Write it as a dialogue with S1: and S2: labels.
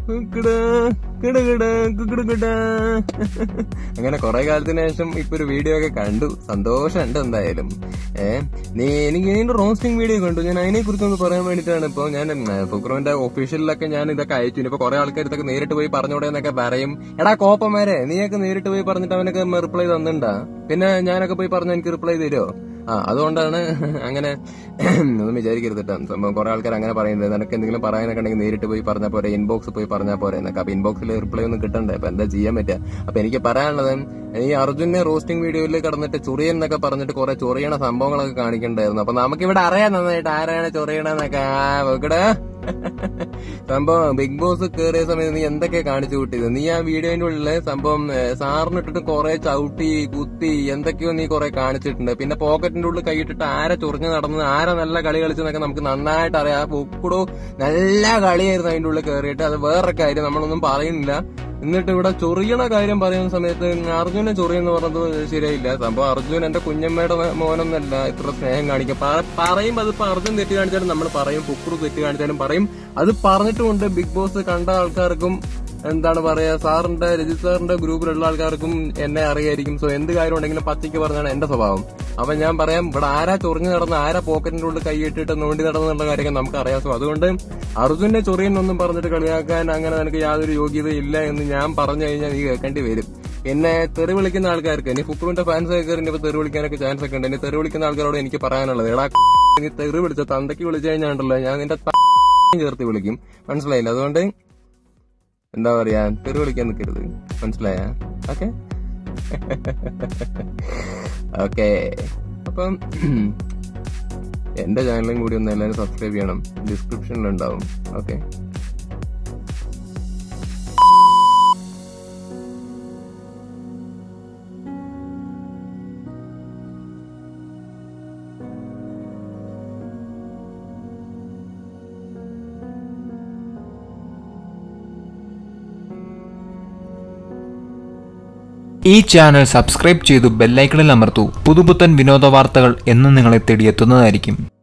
S1: കുക്കിടാ, കിടുകിടാ, കുക്കിടുകിടാ. അങ്ങനെ കുറെ കാലത്തിന് ശേഷം ഇപ്പൊ ഒരു വീഡിയോ ഒക്കെ കണ്ടു സന്തോഷമുണ്ട് എന്തായാലും ഏ നീ എനിക്ക് ഇതിന്റെ റോസ്റ്റിംഗ് വീഡിയോ കണ്ടു ഞാൻ അതിനെ കുറിച്ച് ഒന്ന് പറയാൻ വേണ്ടിയിട്ടാണ് ഇപ്പൊ ഞാൻ ഫുക്രോന്റെ ഒഫീഷ്യലിലൊക്കെ ഞാൻ ഇതൊക്കെ അയച്ചു ഇനിയിപ്പോ കുറെ ആൾക്കാർ ഇതൊക്കെ നേരിട്ട് പോയി പറഞ്ഞോടെ എന്നൊക്കെ പറയും എടാ കോപ്പമാരെ നീയൊക്കെ നേരിട്ട് പോയി പറഞ്ഞിട്ട് അവനൊക്കെ റിപ്ലൈ തന്നിണ്ടാ പിന്നെ ഞാനൊക്കെ പോയി പറഞ്ഞ എനിക്ക് റിപ്ലൈ തരുമോ ആ അതുകൊണ്ടാണ് അങ്ങനെ ഒന്നും വിചാരിക്കരുത് കേട്ടോ സംഭവം കുറെ ആൾക്കാർ അങ്ങനെ പറയുന്നത് നിനക്ക് എന്തെങ്കിലും പറയാനൊക്കെ ഉണ്ടെങ്കിൽ നേരിട്ട് പോയി പറഞ്ഞാൽ പോരെ ഇൻബോക്സ് പോയി പറഞ്ഞാൽ പോരെ എന്നൊക്കെ അപ്പൊ ഇൻബോക്സിൽ റിപ്ലൈ ഒന്നും കിട്ടണ്ടേ അപ്പൊ എന്താ ചെയ്യാൻ പറ്റുക അപ്പൊ എനിക്ക് പറയാനുള്ളത് ഈ അർജുനെ റോസ്റ്റിംഗ് വീഡിയോയിൽ കടന്നിട്ട് ചൊറിയൻ എന്നൊക്കെ പറഞ്ഞിട്ട് കുറെ ചൊറിയണ സംഭവങ്ങളൊക്കെ കാണിക്കണ്ടായിരുന്നു അപ്പൊ നമുക്കിവിടെ അറിയാം നന്നായിട്ട് ആരാണ് ചൊറിയണെന്നൊക്കെ ആ ഇവിടെ സംഭവം ബിഗ് ബോസ് കയറിയ സമയത്ത് നീ എന്തൊക്കെ കാണിച്ചു കൂട്ടിയത് നീ ആ വീഡിയോന്റെ ഉള്ളില് സംഭവം സാറിനിട്ടിട്ട് കുറെ ചവിട്ടി കുത്തി എന്തൊക്കെയോ നീ കുറെ കാണിച്ചിട്ടുണ്ട് പിന്നെ പോക്കറ്റിന്റെ ഉള്ളിൽ കൈയിട്ടിട്ട് ആരെ ചൊറിഞ്ഞു നടന്നത് ആരെ നല്ല കളി കളിച്ചെന്നൊക്കെ നമുക്ക് നന്നായിട്ട് അറിയാം ആ പൊക്കുടോ നല്ല കളിയായിരുന്നു അതിന്റെ ഉള്ളിൽ കയറിയിട്ട് അത് വേറെ കാര്യം നമ്മളൊന്നും പറയുന്നില്ല എന്നിട്ട് ഇവിടെ ചൊറിയണ കാര്യം പറയുന്ന സമയത്ത് അർജുനെ ചൊറിയെന്ന് പറഞ്ഞത് ശരിയായില്ല സംഭവം അർജുൻ എന്റെ കുഞ്ഞമ്മയുടെ മോനൊന്നല്ല ഇത്ര സ്നേഹം കാണിക്കുക പ- പറയും അതിപ്പോ അർജുൻ തെറ്റ് കാണിച്ചാലും നമ്മൾ പറയും പുക്രു തെറ്റ് കാണിച്ചാലും പറയും അത് പറഞ്ഞിട്ടുമുണ്ട് ബിഗ് ബോസ് കണ്ട ആൾക്കാർക്കും എന്താണ് പറയാ സാറിന്റെ രജിത് സാറിന്റെ ഗ്രൂപ്പിലുള്ള ആൾക്കാർക്കും എന്നെ അറിയായിരിക്കും സോ എന്ത് കാര്യം ഉണ്ടെങ്കിലും പച്ചയ്ക്ക് പറഞ്ഞാണ് എന്റെ സ്വഭാവം അപ്പൊ ഞാൻ പറയാം ഇവിടെ ആരാ ചൊറിഞ്ഞു നടന്ന് ആരാ പോക്കറ്റിന്റെ ഉള്ളിൽ കൈയിട്ടിട്ട് നോണ്ടി നടന്നുള്ള കാര്യമൊക്കെ നമുക്ക് അറിയാം സോ അതുകൊണ്ട് അർജുനെ ചൊറിയെന്നൊന്നും പറഞ്ഞിട്ട് കളിയാക്കാൻ അങ്ങനെ നിനക്ക് യാതൊരു യോഗ്യത ഇല്ല എന്ന് ഞാൻ പറഞ്ഞു കഴിഞ്ഞാൽ നീ കേൾക്കേണ്ടി വരും പിന്നെ തെറി വിളിക്കുന്ന ആൾക്കാർക്ക് ഇനി ഫുക്രുവിന്റെ ഫാൻസ് ഒക്കെ ഇനിയിപ്പോ തെറി വിളിക്കാനൊക്കെ ചാൻസ് ഒക്കെ ഉണ്ട് ഇനി തെറി വിളിക്കുന്ന ആൾക്കാരോട് എനിക്ക് പറയാനുള്ളത് എടാ നീ തെറി വിളിച്ച തന്തയ്ക്ക് വിളിച്ചു കഴിഞ്ഞാണ്ടല്ലോ ഞാൻ നിന്റെ ത- ചേർത്ത് വിളിക്കും മനസ്സിലായില്ല അതുകൊണ്ട് എന്താ പറയാ തെറി വിളിക്കാൻ നിൽക്കരുത് മനസ്സിലായ ഓക്കെ ഓക്കെ അപ്പം എന്റെ ചാനലും കൂടി ഒന്ന് എല്ലാവരും സബ്സ്ക്രൈബ് ചെയ്യണം ഡിസ്ക്രിപ്ഷനിൽ ഉണ്ടാവും ഓക്കെ
S2: ഈ ചാനൽ സബ്സ്ക്രൈബ് ചെയ്തു ബെല്ലൈക്കണിൽ അമർത്തൂ പുതുപുത്തൻ വിനോദ വാർത്തകൾ എന്നും നിങ്ങളെ തേടിയെത്തുന്നതായിരിക്കും